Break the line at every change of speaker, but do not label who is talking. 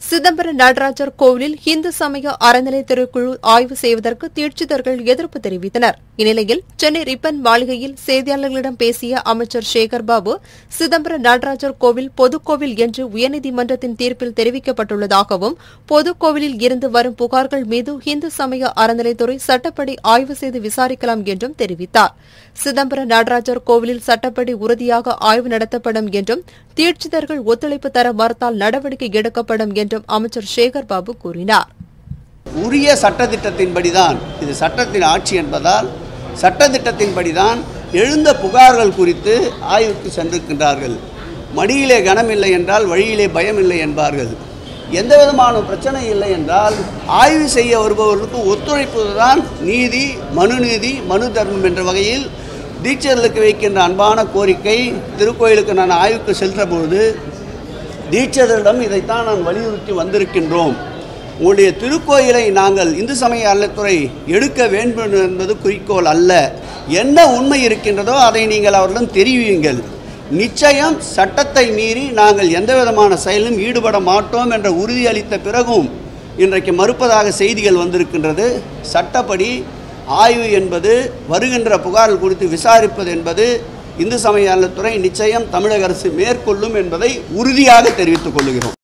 சிதம்பரம் நடராஜர் கோவிலில் இந்து சமய அறநிலையத்துறைக்குழு ஆய்வு செய்வதற்கு தீட்சிதர்கள் எதிர்ப்பு தெரிவித்தனர் இந்நிலையில் சென்னை ரிப்பன் மாளிகையில் செய்தியாளர்களிடம் பேசிய அமைச்சர் சேகர் பாபு சிதம்பரம் நடராஜர் கோவில் பொதுக்கோவில் என்று உயர்நீதிமன்றத்தின் தீர்ப்பில் தெரிவிக்கப்பட்டுள்ளதாகவும் பொதுக்கோவிலில் இருந்து வரும் புகார்கள் மீது இந்து சமய அறநிலைத்துறை சட்டப்படி ஆய்வு செய்து விசாரிக்கலாம் என்றும் தெரிவித்தார் சிதம்பரம் நடராஜர் கோவிலில் சட்டப்படி உறுதியாக ஆய்வு நடத்தப்படும் என்றும் தீட்சிதர்கள் ஒத்துழைப்பு தர மறுத்தால் நடவடிக்கை எடுக்கப்படும் என்றும் அமைச்சர் சேகர் பாபு கூறினார்
உரிய சட்டத்திட்டத்தின்படிதான் இது சட்டத்தின் ஆட்சி என்பதால் சட்டத்திட்டத்தின்படிதான் எழுந்த புகார்கள் குறித்து ஆய்வுக்கு சென்றிருக்கின்றார்கள் மடியிலே கனமில்லை என்றால் வழியிலே பயம் இல்லை என்பார்கள் எந்த விதமான பிரச்சனை இல்லை என்றால் ஆய்வு செய்ய வருபவர்களுக்கு ஒத்துழைப்பதுதான் நீதி மனுநீதி மனு தர்மம் என்ற வகையில் தீட்சர்களுக்கு வைக்கின்ற அன்பான கோரிக்கை திருக்கோயிலுக்கு நான் ஆய்வுக்கு சென்றபோது தீட்சிதரிடம் இதைத்தான் நான் வலியுறுத்தி வந்திருக்கின்றோம் உங்களுடைய திருக்கோயிலை நாங்கள் இந்து சமய அறத்துறை எடுக்க வேண்டும் என்பது குறிக்கோள் அல்ல என்ன உண்மை இருக்கின்றதோ அதை நீங்கள் அவரிடம் தெரிவியுங்கள் நிச்சயம் சட்டத்தை மீறி நாங்கள் எந்த விதமான செயலிலும் ஈடுபட மாட்டோம் என்ற உறுதி அளித்த பிறகும் இன்றைக்கு மறுப்பதாக செய்திகள் வந்திருக்கின்றது சட்டப்படி ஆய்வு என்பது வருகின்ற புகார்கள் குறித்து விசாரிப்பது என்பது இந்து சமய அறத்துறை நிச்சயம் தமிழக அரசு மேற்கொள்ளும் என்பதை உறுதியாக தெரிவித்துக் கொள்கிறோம்